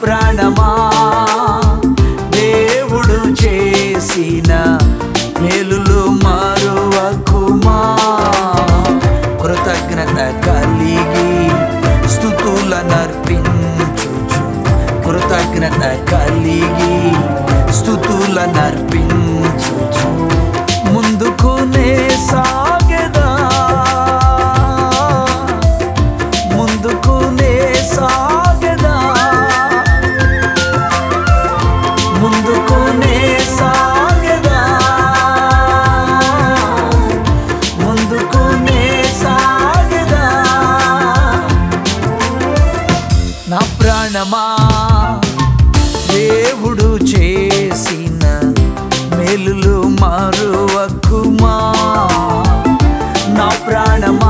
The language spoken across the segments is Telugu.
ప్రాణమా దేవుడు చేసిన మేలులు మరువకుమా కృతజ్ఞత కలిగి స్థుతుల నర్పించుచు కృతజ్ఞత కలిగి స్థుతుల నర్పించుచు ముందుకునే సాగదా ముందుకునే సాగదా ముందుకునే సాగదా ముందుకునే సాగదా నా ప్రాణమా దేవుడు చేసిన మేలులు మరువకుమా నా ప్రాణమా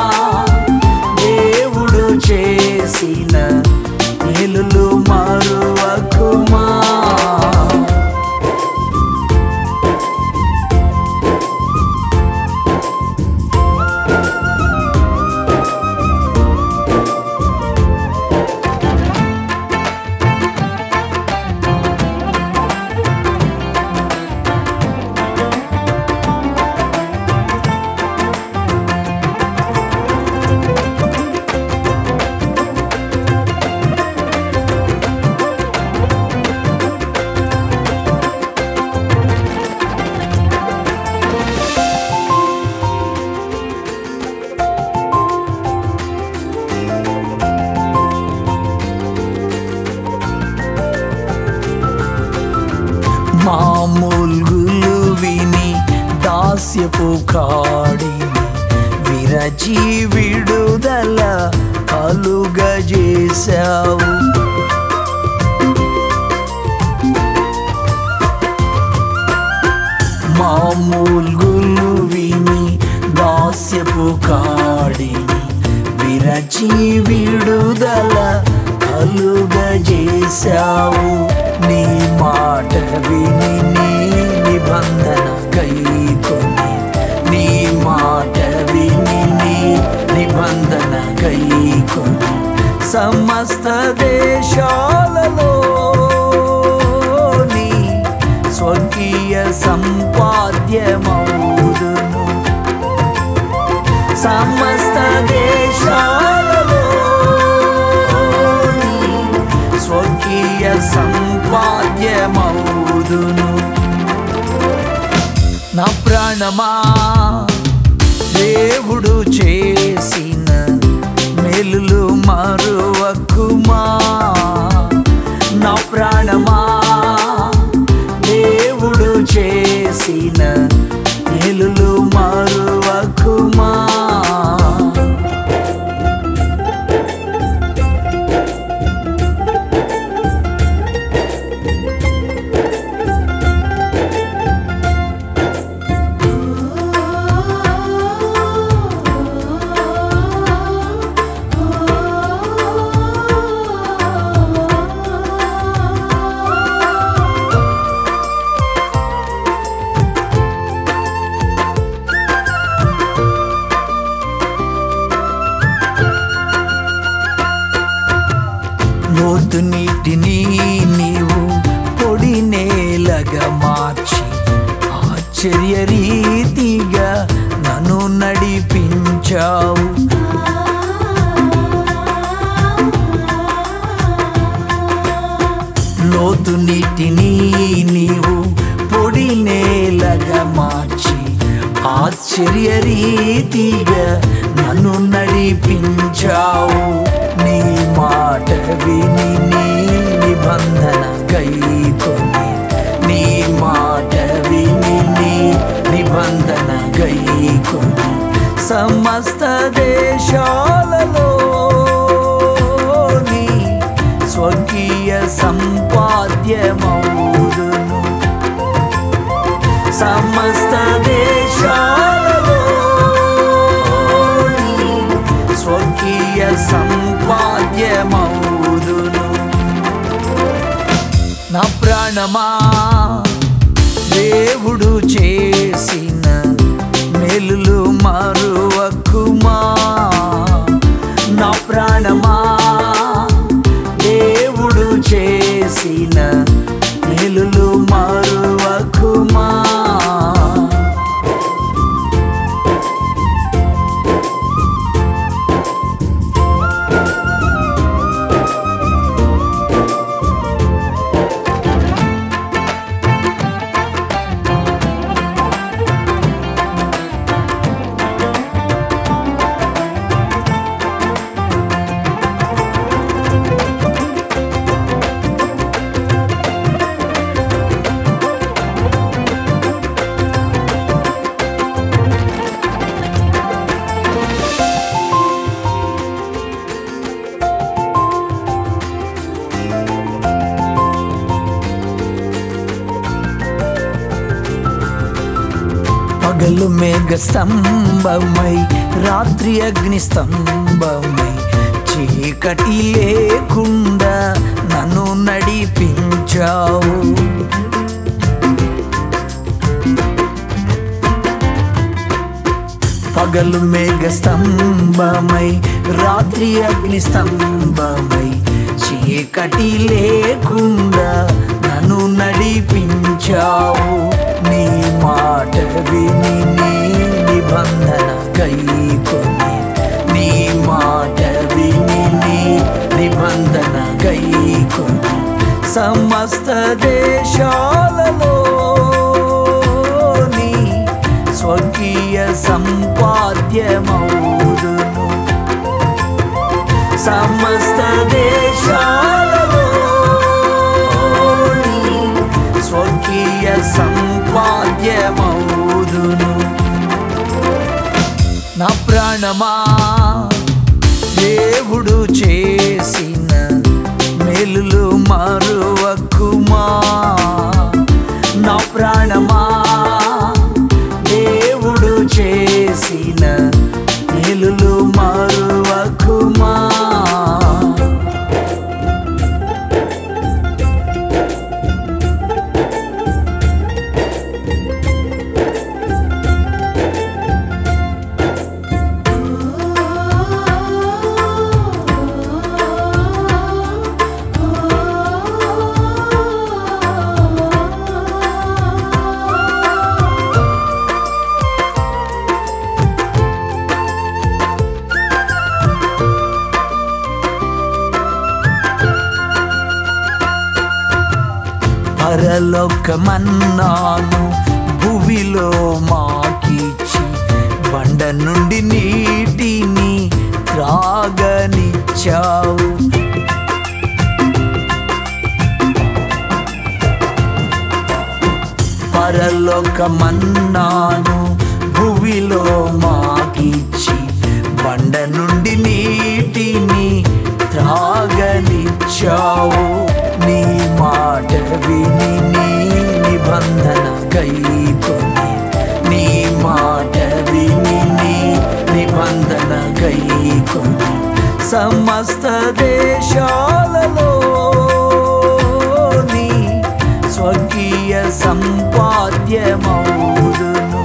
దేవుడు చేసిన మేలులు మరువకుమా మామూలుగులు విని దాస్యపు కాడిని విరచి విడుదల కలుగజేశావు మామూలుగులు విని దాస్యపు కాడిని విరచి విడుదల కలుగజేశావు నీ మాట విని నీ నిబంధన కైకొని నీ మాట విని నీ నిబంధన కైకొని సమస్త దేశాలలో నీ స్వర్గీయ సంపాద్యమౌదును సమస్త దేశాలలో నీ స్వర్గీయ సంపాద్యమౌదును నా ప్రాణమా దేవుడు చేసిన మేలులు మరువకుమా నా ప్రాణమా దేవుడు చేసిన మేలులు మరువకుమా లోతు నీటిని నీవు పొడి నేలగా మార్చి ఆశ్చర్య రీతిగా నన్ను నడిపించావు లోతు నీటిని నీవు పొడి నేలగా మార్చి ఆశ్చర్య రీతిగా నన్ను నడిపించావు నీ మాట విని నీ నిబంధన గైకొని నీ మాట విని నీ నిబంధన గైకొని సమస్త దేశాలలో నీ స్వర్గీయ సంపాద్యమౌదును సమస్త దేశాలలో నీ స్వర్గీయ సంపాద్యమౌదును నా ప్రాణమా దేవుడు చేసిన మేలులు మరువకుమా నా ప్రాణమా దేవుడు చే పగలు మేఘ స్తంభమై రాత్రి అగ్ని స్తంభమై చీకటి లేకుండా నన్ను నడిపించావు పగలు మేఘ స్తంభమై రాత్రి అగ్ని స్తంభమై చీకటి లేకుండా నన్ను నడిపించావు నీ మాట విని నీ నిబంధన కైకొని నీ మాట విని నీ నిబంధన కైకొని సమస్త దేశాలలో నీ స్వకీయ సంపాద్యమౌదును సమస్త దేశాలలో నీ స్వకీయ సంపాద్యమౌదును నా ప్రాణమా దేవుడు చేసిన మేలులు మరువకుమా నా ప్రాణమా దేవుడు చేసిన మేలులు మరువకుమా పరలోకమన్నాను భూమిలో మాకిచ్చి బండ నుండి నీటిని త్రాగనిచ్చావు పరలోకమన్నాను భూమిలో మాకిచ్చి బండ నుండి నీటిని త్రాగనిచ్చావు నీ మాట విని నీ నిబంధన కైకొని నీ మాట విని నీ నిబంధన కైకొని సమస్త దేశాలలో నీ స్వకీయ సంపాద్యమౌదును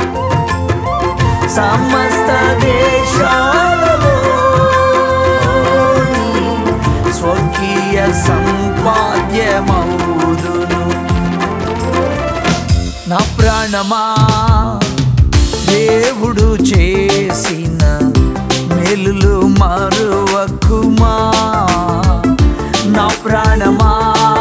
సమస్త దేశాలలో నీ స్వకీయ సంపాద్యమౌదును నా ప్రాణమా దేవుడు చేసిన మేలులు మరువకుమా నా ప్రాణమా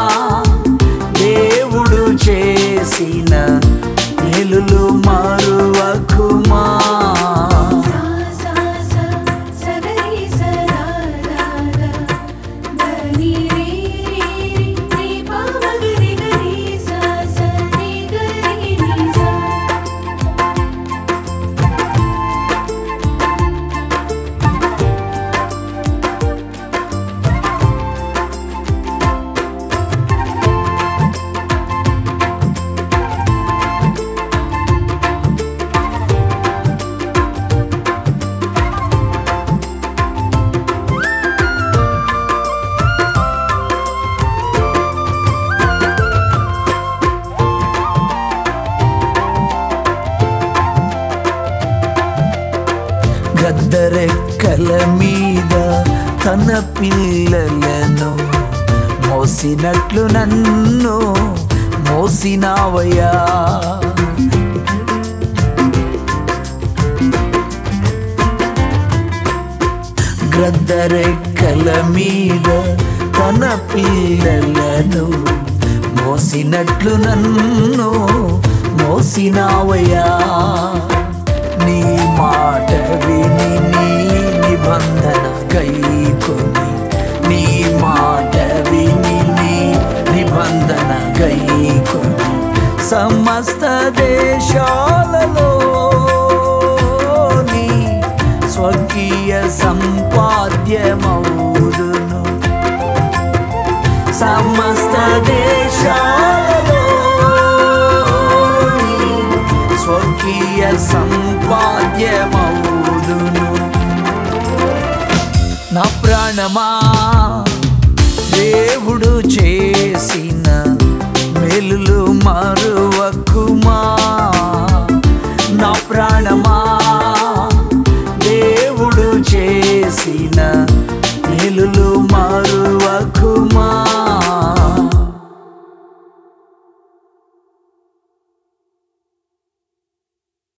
దేవుడు చేసిన మేలులు మరువకుమా సా సా సా సగరి సరారా గని రే రే పామగరి గరి సా సా ని గరి ని సా గద్దరెక్కల మీద తన పిల్లలను మోసినట్లు నన్ను మోసినావయ్యా గ్రద్దరెక్కల మీద తన పిల్లలను మోసినట్లు నన్ను మోసినావయ్యా నీ మాట విని నీ నిబంధన కైకొని నీ మాట విని నీ నిబంధన కైకొని సమస్త దేశాలలో నీ స్వకీయ సంపాద్యమౌదును సమస్త దేశాలలో నీ స్వకీయ సంపాద్యమౌదును నా ప్రాణమా